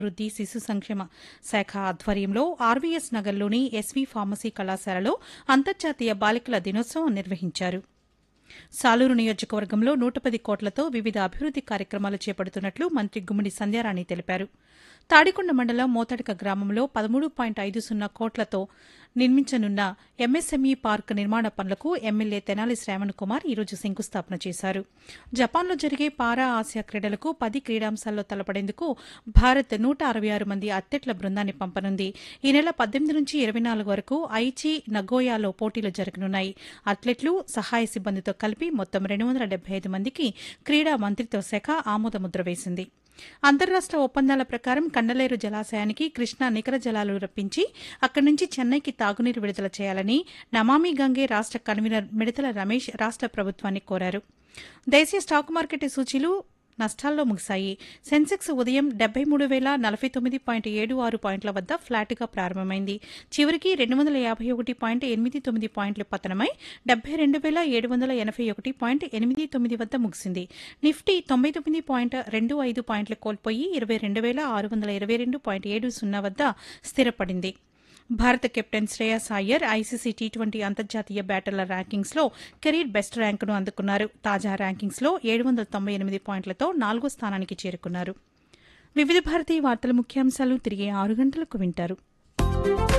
అభివృద్ది శిశు సంక్షేమ శాఖ ఆధ్వర్యంలో ఆర్వీఎస్ నగర్లోని ఎస్వీ ఫార్మసీ కళాశాలలో అంతర్జాతీయ బాలికల దినోత్సవం నిర్వహించారు సాలూరు నియోజకవర్గంలో నూట పది కోట్లతో వివిధ అభివృద్ది కార్యక్రమాలు చేపడుతున్నట్లు మంత్రి గుమ్మిడి సంధ్యారాణి తెలిపారు తాడికొండ మండలం మోతడక గ్రామంలో పదమూడు పాయింట్ ఐదు సున్నా కోట్లతో నిర్మించనున్న ఎంఎస్ఎంఈ పార్క్ నిర్మాణ పనులకు ఎమ్మెల్యే తెనాలి శ్రావణ్ కుమార్ ఈరోజు శంకుస్థాపన చేశారు జపాన్లో జరిగే పారా ఆసియా క్రీడలకు పది క్రీడాంశాల్లో తలపడేందుకు భారత్ నూట అరవై ఆరు మంది అథ్లెట్ల బృందాన్ని పంపనుంది ఈ నెల పద్దెనిమిది నుంచి ఇరవై నాలుగు వరకు ఐచి నగోయాలో పోటీలు జరగనున్నాయి అథ్లెట్లు సహాయ సిబ్బందితో కలిపి మొత్తం రెండు వందల డెబ్బై ఐదు మందికి క్రీడా మంత్రిత్వ శాఖ ఆమోదముద్ర వేసింది అంతర్రాష్ట ఒప్పందాల ప్రకారం కండలేరు జలాశయానికి కృష్ణా నికర జలాలు రప్పించి అక్కడి నుంచి చెన్నైకి తాగునీరు విడుదల చేయాలని నమామి గంగే రాష్ట కన్వీనర్ మిడతల రమేష్ రాష్ట ప్రభుత్వాన్ని కోరారు దేశీయ స్టాక్ మార్కెట్ సూచీలు నష్టాల్లో ముగిశాయి సెన్సెక్స్ ఉదయం డెబ్బై మూడు వేల నలభై తొమ్మిది పాయింట్ ఏడు ఆరు పాయింట్ల వద్ద ఫ్లాట్గా ప్రారంభమైంది చివరికి రెండు వందల యాభై ఒకటి పాయింట్ ఎనిమిది తొమ్మిది పాయింట్లు పతనమై డెబ్బై రెండు వేల ఏడు వందల ఎనభై ఒకటి పాయింట్ ఎనిమిది తొమ్మిది వద్ద ముగిసింది నిఫ్టీ తొంభై తొమ్మిది పాయింట్ రెండు ఐదు పాయింట్లు కోల్పోయి ఇరవై రెండు వేల ఆరు వందల ఇరవై రెండు పాయింట్ ఏడు సున్నా వద్ద స్థిరపడింది భారత captain Shreyas Iyer ICC T twenty అంతర్జాతీయ బ్యాటర్ల ర్యాంకింగ్స్లో కెరీర్ బెస్ట్ ర్యాంకును అందుకున్నారు తాజా ర్యాంకింగ్స్లో ఏడు వందల తొంభై ఎనిమిది పాయింట్లతో నాలుగో స్థానానికి చేరుకున్నారు వివిధ భారతీయ వార్తల ముఖ్యాంశాలు తిరిగి ఆరు గంటలకు వింటారు